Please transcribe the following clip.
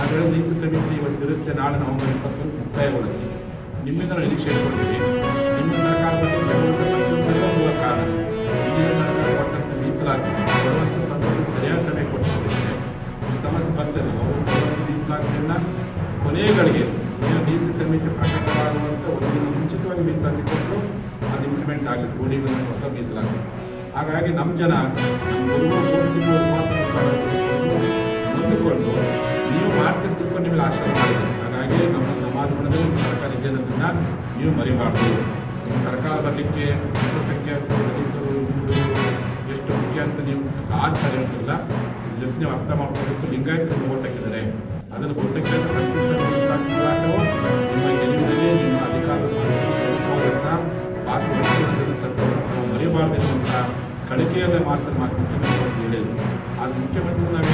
ವೇಳೆ ನೀತಿ ಸಮಿತಿ ಇವತ್ತಿರುತ್ತೆ ನಾಳೆ ನವೆಂಬರ್ ಇಪ್ಪತ್ತೊಂದು ಮುಕ್ತಾಯಗೊಳ್ಳುತ್ತೆ ನಿಮ್ಮಿಂದ ನಾವು ನಿರೀಕ್ಷೆ ಇಟ್ಕೊಂಡಿದ್ದೀವಿ ನಿಮ್ಮ ಸರ್ಕಾರದಲ್ಲಿ ಕೆಲವು ಪ್ರತಿಯೊಂದರ ಮೂಲ ಕಾರಣ ಹಿಂದಿನ ಸರ್ಕಾರ ಕೊಟ್ಟಂಥ ಮೀಸಲಾತಿ ಬರುವಂಥ ಸಂದರ್ಭದಲ್ಲಿ ಸರಿಯಾದ ಸಮಯ ಕೊಟ್ಟಿದ್ದಕ್ಕೆ ಈ ಸಮಸ್ಯೆ ಬರ್ತದೆ ನಾವು ಬರುವಂಥ ಮೀಸಲಾತಿಯನ್ನು ಕೊನೆಯ ಗಳಿಗೆ ಏನು ನೀತಿ ಸಮಿತಿ ಪ್ರಕಟವಾಗುವಂಥ ಒಂದು ದಿನ ಮುಂಚಿತವಾಗಿ ಮೀಸಲಾತಿ ಕೊಟ್ಟು ಅದು ಇಂಪ್ಲಿಮೆಂಟ್ ಆಗಲಿ ಕೋಡಿ ಬಂದ ಹೊಸ ಮೀಸಲಾತಿ ಹಾಗಾಗಿ ನಮ್ಮ ಜನ ನಮ್ಮ ಮೂರು ತಿಂಗಳು ಉಪವಾಸ ನೊಂದುಕೊಂಡು ನೀವು ಮಾಡ್ತೀರಿ ತಿಳ್ಕೊಂಡು ನಿಮಗೆ ಆಶೀರ್ವಾದ ಮಾಡಿದ್ರು ಹಾಗಾಗಿ ನಮ್ಮ ಸಮಾಜ ಗುಣದಲ್ಲಿ ನಿಮ್ಮ ಸರ್ಕಾರ ಇದೆ ಅನ್ನೋದನ್ನ ನೀವು ಮರಿಬಾರ್ದು ನಿಮ್ಮ ಸರ್ಕಾರ ಬರಲಿಕ್ಕೆ ಅಲ್ಪಸಂಖ್ಯಾತರು ದಲಿತರು ಹಿಂದುಳಿದರು ಎಷ್ಟು ಮುಖ್ಯ ಅಂತ ನೀವು ಸಾಧ್ಯ ಸರಿಯಿಲ್ಲ ಇದ್ರ ಜೊತೆ ನೀವು ಅರ್ಥ ಮಾಡ್ಕೋಬೇಕು ಲಿಂಗಾಯತರು ಓಟ್ ಹಾಕಿದ್ದಾರೆ ಅದನ್ನು ಬಹುಸಂಖ್ಯಾತರ ಹೋರಾಟವು ನಿಮ್ಮ ಗೆಲುವಿನಲ್ಲಿ ನಿಮ್ಮ ಅಧಿಕಾರದ ಪ್ರಮುಖವಾದಂಥ ಪಾತ್ರ ವಹಿಸುವುದನ್ನು ಸರ್ಕಾರ ನಾವು ಮರಿಬಾರ್ದು ಎನ್ನುವಂಥ ಕಳಿಕೆಯಲ್ಲೇ ಮಾತ್ರ ಮಾತು ಮುಖ್ಯಮಂತ್ರಿ ಅಂತ ಹೇಳಿದ್ರು ಅದು ಮುಖ್ಯಮಂತ್ರಿ ನಾವು